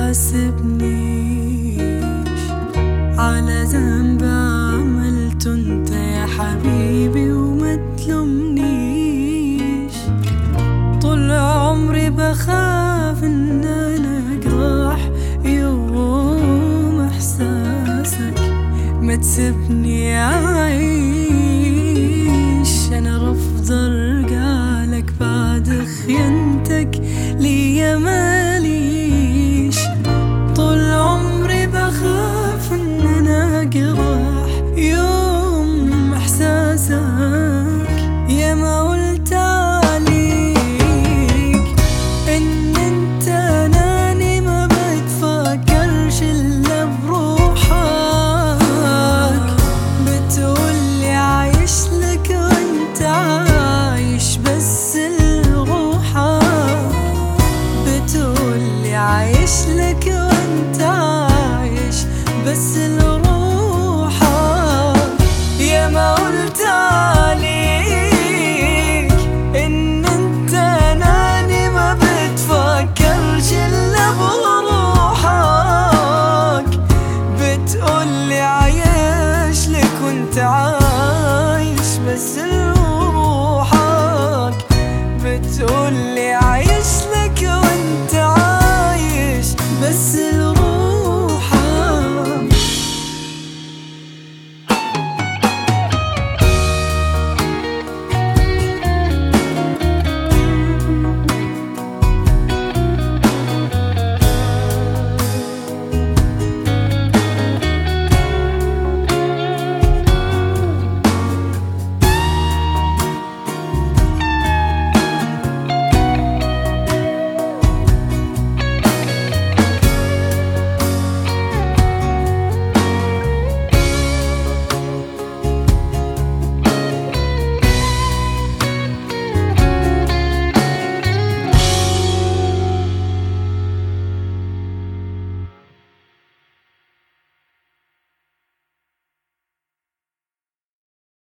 تحاسبنيش على ذنب عملته انت يا حبيبي وما تلومنيش طول عمري بخاف ان انا اجرح يوم احساسك ما تسيبني اعيش انا رافضه ارجع لك بعد خيانتك ليا ما